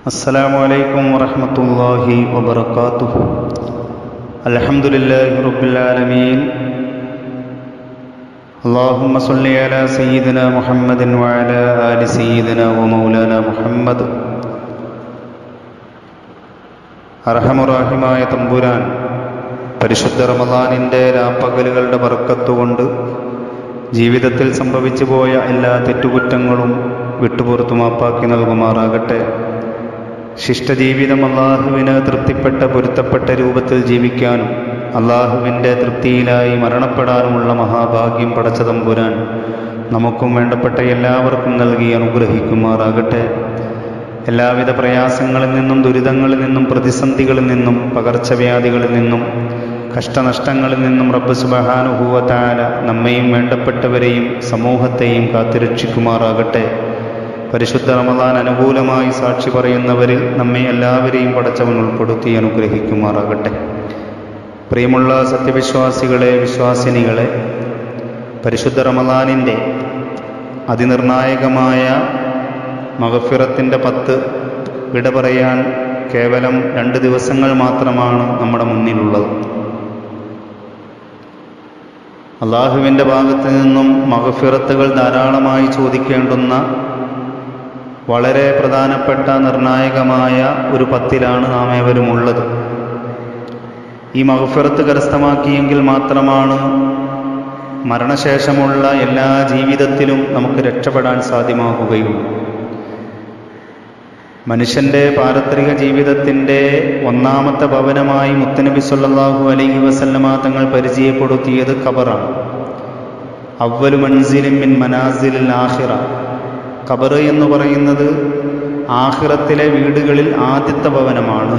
السلام عليكم ورحمة الله وبركاته الحمد لله رب العالمين اللهم صل على سيدنا محمد وعلى آل سيدنا ومولانا محمد അർഹമുറാഹിമായ തമ്പുരാൻ പരിശുദ്ധ റമദാനിൻ്റെ രാപ്പകലുകളുടെ ബർക്കത്തുകൊണ്ട് ജീവിതത്തിൽ സംഭവിച്ചു പോയ എല്ലാ തെറ്റുകുറ്റങ്ങളും വിട്ടുപുറത്തു മാപ്പാക്കി നൽകുമാറാകട്ടെ ശിഷ്ടജീവിതം അള്ളാഹുവിന് തൃപ്തിപ്പെട്ട പൊരുത്തപ്പെട്ട രൂപത്തിൽ ജീവിക്കാനും അള്ളാഹുവിൻ്റെ തൃപ്തിയിലായി മരണപ്പെടാനുമുള്ള മഹാഭാഗ്യം പടച്ച തമ്പുരാൻ നമുക്കും വേണ്ടപ്പെട്ട എല്ലാവർക്കും നൽകി അനുഗ്രഹിക്കുമാറാകട്ടെ എല്ലാവിധ പ്രയാസങ്ങളിൽ നിന്നും ദുരിതങ്ങളിൽ നിന്നും പ്രതിസന്ധികളിൽ നിന്നും പകർച്ചവ്യാധികളിൽ നിന്നും കഷ്ടനഷ്ടങ്ങളിൽ നിന്നും റബ്ബ് സുബഹാനുഭൂവത്താല നമ്മയും വേണ്ടപ്പെട്ടവരെയും സമൂഹത്തെയും കാത്തുരക്ഷിക്കുമാറാകട്ടെ പരിശുദ്ധ റമദാൻ അനുകൂലമായി സാക്ഷി പറയുന്നവരിൽ നമ്മെ എല്ലാവരെയും പടച്ചവൻ ഉൾപ്പെടുത്തി അനുഗ്രഹിക്കുമാറാകട്ടെ പ്രിയമുള്ള സത്യവിശ്വാസികളെ വിശ്വാസിനികളെ പരിശുദ്ധ റമദാനിൻ്റെ അതിനിർണായകമായ മഹഫിറത്തിൻ്റെ പത്ത് വിട പറയാൻ കേവലം രണ്ട് ദിവസങ്ങൾ മാത്രമാണ് നമ്മുടെ മുന്നിലുള്ളത് അള്ളാഹുവിൻ്റെ ഭാഗത്ത് നിന്നും മഹഫിറത്തുകൾ ധാരാളമായി ചോദിക്കേണ്ടുന്ന വളരെ പ്രധാനപ്പെട്ട നിർണായകമായ ഒരു പത്തിലാണ് നാം ഏവരും ഉള്ളത് ഈ മഹഫിറത്ത് കരസ്ഥമാക്കിയെങ്കിൽ മാത്രമാണ് മരണശേഷമുള്ള എല്ലാ ജീവിതത്തിലും നമുക്ക് രക്ഷപ്പെടാൻ സാധ്യമാകുകയുള്ളൂ മനുഷ്യന്റെ പാരത്രിക ജീവിതത്തിന്റെ ഒന്നാമത്തെ ഭവനമായി മുത്തനബി സല്ലാഹു അലൈഹി വസല്ലമ തങ്ങൾ പരിചയപ്പെടുത്തിയത് ഖബറാണ് അവലു മൻസിലിൻ മിൻ മനാസിലിൽ ആഹിറ ഖബർ എന്ന് പറയുന്നത് ആഹിറത്തിലെ വീടുകളിൽ ആദ്യത്തെ ഭവനമാണ്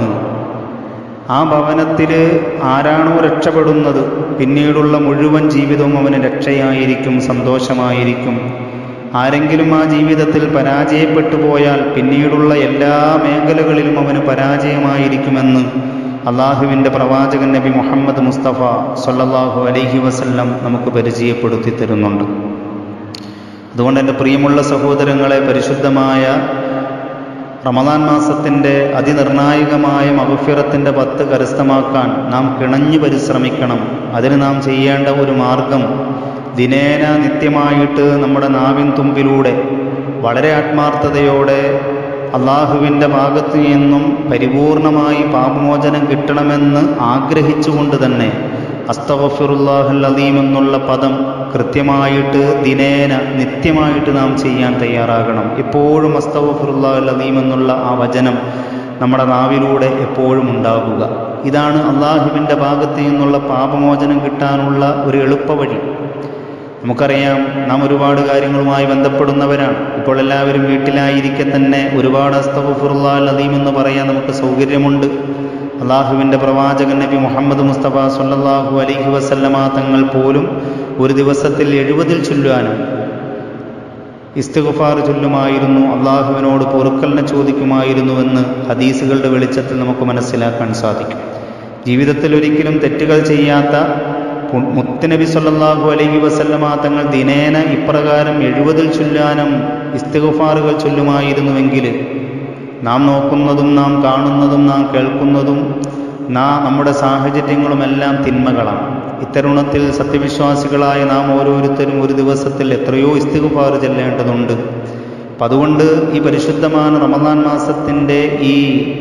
ആ ഭവനത്തിൽ ആരാണോ രക്ഷപ്പെടുന്നത് പിന്നീടുള്ള മുഴുവൻ ജീവിതവും അവന് രക്ഷയായിരിക്കും സന്തോഷമായിരിക്കും ആരെങ്കിലും ആ ജീവിതത്തിൽ പരാജയപ്പെട്ടു പോയാൽ പിന്നീടുള്ള എല്ലാ മേഖലകളിലും അവന് പരാജയമായിരിക്കുമെന്ന് അള്ളാഹുവിൻ്റെ പ്രവാചകൻ നബി മുഹമ്മദ് മുസ്തഫ സല്ലല്ലാഹു അലൈഹി വസല്ലം നമുക്ക് പരിചയപ്പെടുത്തി തരുന്നുണ്ട് അതുകൊണ്ട് എൻ്റെ പ്രിയമുള്ള സഹോദരങ്ങളെ പരിശുദ്ധമായ റമദാൻ മാസത്തിൻ്റെ അതിനിർണായകമായ മഹഫിറത്തിൻ്റെ പത്ത് കരസ്ഥമാക്കാൻ നാം കിണഞ്ഞു പരിശ്രമിക്കണം അതിന് നാം ചെയ്യേണ്ട ഒരു മാർഗം ദിനേന നിത്യമായിട്ട് നമ്മുടെ നാവിൻ തുമ്പിലൂടെ വളരെ ആത്മാർത്ഥതയോടെ അള്ളാഹുവിൻ്റെ ഭാഗത്തു നിന്നും പരിപൂർണമായി പാപമോചനം കിട്ടണമെന്ന് ആഗ്രഹിച്ചുകൊണ്ട് തന്നെ അസ്തഫിറുല്ലാഹൽ അലീം എന്നുള്ള പദം കൃത്യമായിട്ട് ദിനേന നിത്യമായിട്ട് നാം ചെയ്യാൻ തയ്യാറാകണം എപ്പോഴും അസ്തഫിറുല്ലാഹൽ അലീം എന്നുള്ള ആ വചനം നമ്മുടെ നാവിലൂടെ എപ്പോഴും ഉണ്ടാകുക ഇതാണ് അള്ളാഹുവിൻ്റെ ഭാഗത്തു നിന്നുള്ള പാപമോചനം കിട്ടാനുള്ള ഒരു എളുപ്പവഴി നമുക്കറിയാം നാം ഒരുപാട് കാര്യങ്ങളുമായി ബന്ധപ്പെടുന്നവരാണ് ഇപ്പോൾ എല്ലാവരും വീട്ടിലായിരിക്കെ തന്നെ ഒരുപാട് അസ്തഫുറുല്ലാ അലീം എന്ന് പറയാൻ നമുക്ക് സൗകര്യമുണ്ട് അള്ളാഹുവിൻ്റെ പ്രവാചകൻ നബി മുഹമ്മദ് മുസ്തഫ സല്ലാഹു അലൈഹി വസല്ലമ തങ്ങൾ പോലും ഒരു ദിവസത്തിൽ എഴുപതിൽ ചൊല്ലുവാനും ഇസ്തിഗുഫാർ ചൊല്ലുമായിരുന്നു അള്ളാഹുവിനോട് പൊറുക്കലിനെ ചോദിക്കുമായിരുന്നുവെന്ന് ഹദീസുകളുടെ വെളിച്ചത്തിൽ നമുക്ക് മനസ്സിലാക്കാൻ സാധിക്കും ജീവിതത്തിൽ ഒരിക്കലും തെറ്റുകൾ ചെയ്യാത്ത മുത്തുനബി സല്ലാഹു അലൈഹി വസല്ലമ തങ്ങൾ ദിനേന ഇപ്രകാരം എഴുപതിൽ ചൊല്ലാനും ഇസ്തിഗുഫാറുകൾ ചൊല്ലുമായിരുന്നുവെങ്കിൽ നാം നോക്കുന്നതും നാം കാണുന്നതും നാം കേൾക്കുന്നതും നാ നമ്മുടെ സാഹചര്യങ്ങളുമെല്ലാം തിന്മകളാണ് ഇത്തരുണത്തിൽ സത്യവിശ്വാസികളായ നാം ഓരോരുത്തരും ഒരു ദിവസത്തിൽ എത്രയോ ഇസ്തിഗുഫാർ ചെല്ലേണ്ടതുണ്ട് അപ്പം അതുകൊണ്ട് ഈ പരിശുദ്ധമായ റമദാൻ മാസത്തിൻ്റെ ഈ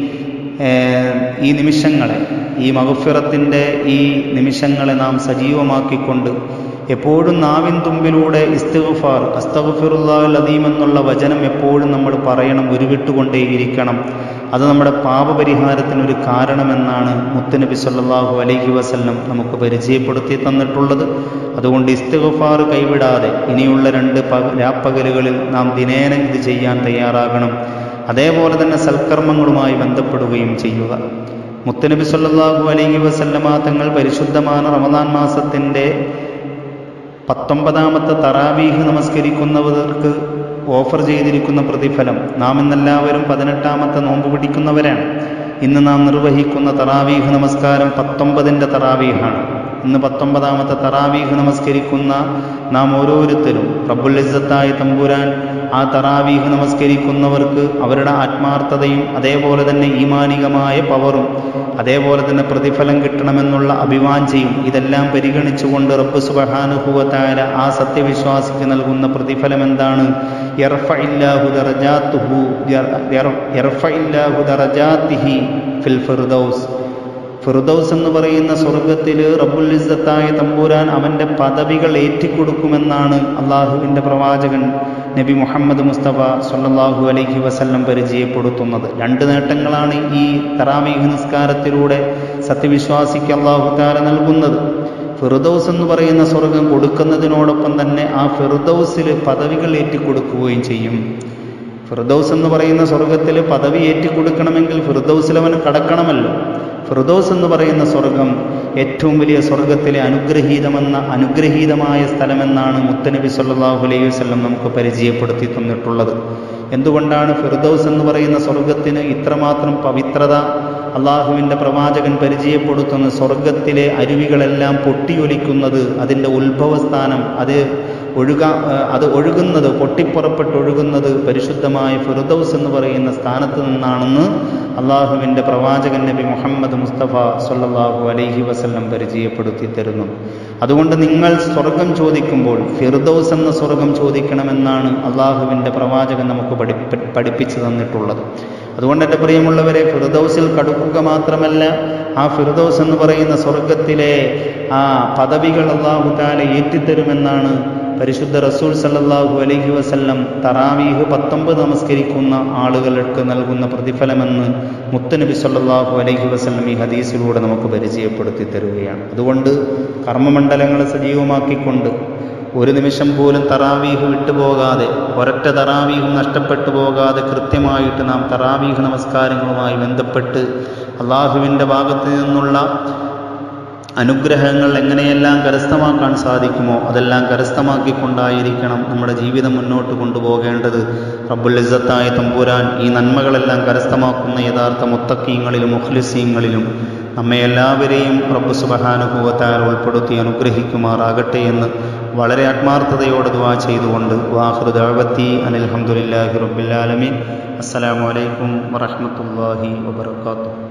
ഈ നിമിഷങ്ങളെ ഈ മഹഫിറത്തിൻ്റെ ഈ നിമിഷങ്ങളെ നാം സജീവമാക്കിക്കൊണ്ട് എപ്പോഴും നാവിൻ തുമ്പിലൂടെ ഇസ്തഗുഫാർ അസ്തഗുഫിറുല്ലാഹുൽ അദീം എന്നുള്ള വചനം എപ്പോഴും നമ്മൾ പറയണം ഉരുവിട്ടുകൊണ്ടേയിരിക്കണം അത് നമ്മുടെ പാപപരിഹാരത്തിനൊരു കാരണമെന്നാണ് മുത്തനബി സല്ലാഹു അലൈഹി വസല്ലം നമുക്ക് പരിചയപ്പെടുത്തി തന്നിട്ടുള്ളത് അതുകൊണ്ട് ഇസ്തഗുഫാർ കൈവിടാതെ ഇനിയുള്ള രണ്ട് രാപ്പകലുകളിൽ നാം ദിനേന ഇത് ചെയ്യാൻ തയ്യാറാകണം അതേപോലെ തന്നെ സൽക്കർമ്മങ്ങളുമായി ബന്ധപ്പെടുകയും ചെയ്യുക മുത്തനബി സല്ലാഹു അലൈഹി വസല്ലമ തങ്ങൾ പരിശുദ്ധமான റമദാൻ മാസത്തിൻ്റെ പത്തൊമ്പതാമത്തെ തറാവീഹ് നമസ്കരിക്കുന്നവർക്ക് ഓഫർ ചെയ്തിരിക്കുന്ന പ്രതിഫലം നാം ഇന്നെല്ലാവരും പതിനെട്ടാമത്തെ നോമ്പ് പിടിക്കുന്നവരാണ് ഇന്ന് നാം നിർവഹിക്കുന്ന തറാവീഹ് നമസ്കാരം പത്തൊമ്പതിൻ്റെ തറാവീഹാണ് ഇന്ന് പത്തൊമ്പതാമത്തെ തറാവീഹ് നമസ്കരിക്കുന്ന നാം ഓരോരുത്തരും റബ്ബുൽ ഇസ്സത്തായ തമ്പുരാൻ ആ തറാവീഹ് നമസ്കരിക്കുന്നവർക്ക് അവരുടെ ആത്മാർത്ഥതയും അതേപോലെ തന്നെ ഈമാനികമായ പവറും അതേപോലെ തന്നെ പ്രതിഫലം കിട്ടണമെന്നുള്ള അഭിവാഞ്ചയും ഇതെല്ലാം പരിഗണിച്ചുകൊണ്ട് റബ്ബ് സുബഹാനുഭവത്തായ ആ സത്യവിശ്വാസിക്ക് നൽകുന്ന പ്രതിഫലം എന്താണ് യർഫഇല്ലാഹു ദറജാത്തുഹു യർഫഇല്ലാഹു ദറജാത്തിഹി ഫിൽ ഫിർദൗസ് ഫിർദൗസ് എന്ന് പറയുന്ന സ്വർഗത്തിൽ റബ്ബുൽ ഇസ്സത്തായ തമ്പൂരാൻ അവൻ്റെ പദവികൾ ഏറ്റിക്കൊടുക്കുമെന്നാണ് അള്ളാഹുവിൻ്റെ പ്രവാചകൻ നബി മുഹമ്മദ് മുസ്തഫ സല്ലല്ലാഹു അലൈഹി വസല്ലം പരിചയപ്പെടുത്തുന്നത് രണ്ട് നേട്ടങ്ങളാണ് ഈ തറാമീഹ് നിസ്കാരത്തിലൂടെ സത്യവിശ്വാസിക്ക് അള്ളാഹു താര നൽകുന്നത് ഫിർദൗസ് എന്ന് പറയുന്ന സ്വർഗം കൊടുക്കുന്നതിനോടൊപ്പം തന്നെ ആ ഫിർദൗസിൽ പദവികൾ ഏറ്റിക്കൊടുക്കുകയും ചെയ്യും ഫിർദൗസ് എന്ന് പറയുന്ന സ്വർഗത്തിൽ പദവി ഏറ്റിക്കൊടുക്കണമെങ്കിൽ ഫിർദൗസിൽ അവന് കടക്കണമല്ലോ ഫിർദൗസ് എന്ന് പറയുന്ന സ്വർഗം ഏറ്റവും വലിയ സ്വർഗത്തിലെ അനുഗ്രഹീതമെന്ന അനുഗ്രഹീതമായ സ്ഥലമെന്നാണ് മുത്തനബി സല്ലല്ലാഹു അലൈഹി വസല്ലം നമുക്ക് പരിചയപ്പെടുത്തി തന്നിട്ടുള്ളത് എന്തുകൊണ്ടാണ് ഫിർദൗസ് എന്ന് പറയുന്ന സ്വർഗത്തിന് ഇത്രമാത്രം പവിത്രത അള്ളാഹുവിൻ്റെ പ്രവാചകൻ പരിചയപ്പെടുത്തുന്ന സ്വർഗത്തിലെ അരുവികളെല്ലാം പൊട്ടിയൊലിക്കുന്നത് അതിൻ്റെ ഉത്ഭവസ്ഥാനം അത് ഒഴുകാ അത് ഒഴുകുന്നത് പൊട്ടിപ്പുറപ്പെട്ട് ഒഴുകുന്നത് പരിശുദ്ധമായ ഫിർദൗസ് എന്ന് പറയുന്ന സ്ഥാനത്ത് നിന്നാണെന്ന് അള്ളാഹുവിൻ്റെ പ്രവാചകൻ നബി മുഹമ്മദ് മുസ്തഫ സല്ലല്ലാഹു അലൈഹി വസല്ലം പരിചയപ്പെടുത്തി തരുന്നു അതുകൊണ്ട് നിങ്ങൾ സ്വർഗം ചോദിക്കുമ്പോൾ ഫിർദൗസ് എന്ന സ്വർഗം ചോദിക്കണമെന്നാണ് അള്ളാഹുവിൻ്റെ പ്രവാചകൻ നമുക്ക് പഠി പഠിപ്പിച്ചു തന്നിട്ടുള്ളത് അതുകൊണ്ട് എൻ്റെ പ്രിയമുള്ളവരെ ഫിർദൗസിൽ കടുക്കുക മാത്രമല്ല ആ ഫിർദൗസ് എന്ന് പറയുന്ന സ്വർഗത്തിലെ ആ പദവികൾ അള്ളാഹു താല ഏറ്റിത്തരുമെന്നാണ് പരിശുദ്ധ റസൂൽ സല്ലല്ലാഹു അലൈഹി വസല്ലം തറാവീഹ് പത്തൊമ്പത് നമസ്കരിക്കുന്ന ആളുകൾക്ക് നൽകുന്ന പ്രതിഫലമെന്ന് മുത്തനബി സല്ലല്ലാഹു അലൈഹി വസല്ലം ഈ ഹദീസിലൂടെ നമുക്ക് പരിചയപ്പെടുത്തി തരുകയാണ് അതുകൊണ്ട് കർമ്മമണ്ഡലങ്ങളെ സജീവമാക്കിക്കൊണ്ട് ഒരു നിമിഷം പോലും തറാവീഹ് വിട്ടുപോകാതെ ഒരൊറ്റ തറാവീഹും നഷ്ടപ്പെട്ടു പോകാതെ കൃത്യമായിട്ട് നാം തറാവീഹ് നമസ്കാരങ്ങളുമായി ബന്ധപ്പെട്ട് അള്ളാഹുവിൻ്റെ ഭാഗത്ത് നിന്നുള്ള അനുഗ്രഹങ്ങൾ എങ്ങനെയെല്ലാം കരസ്ഥമാക്കാൻ സാധിക്കുമോ അതെല്ലാം കരസ്ഥമാക്കിക്കൊണ്ടായിരിക്കണം നമ്മുടെ ജീവിതം മുന്നോട്ട് കൊണ്ടുപോകേണ്ടത് റബ്ബുൽ ഇസ്സത്തായ തമ്പുരാൻ ഈ നന്മകളെല്ലാം കരസ്ഥമാക്കുന്ന യഥാർത്ഥ മുത്തക്കീങ്ങളിലും മുഖ്ലിസീങ്ങളിലും നമ്മെ എല്ലാവരെയും റബ്ബ് സുബഹാനുഭവത്താൽ ഉൾപ്പെടുത്തി അനുഗ്രഹിക്കുമാറാകട്ടെ എന്ന് വളരെ ആത്മാർത്ഥതയോടെ ദുവാ ചെയ്തുകൊണ്ട് വാഹൃദാവത്തി അനിൽഹമുല്ലാഹി റബ്ബിലാലമീൻ അസ്സലാമു അലൈക്കും വറഹ്മത്തുള്ളാഹി വബർക്കാത്തു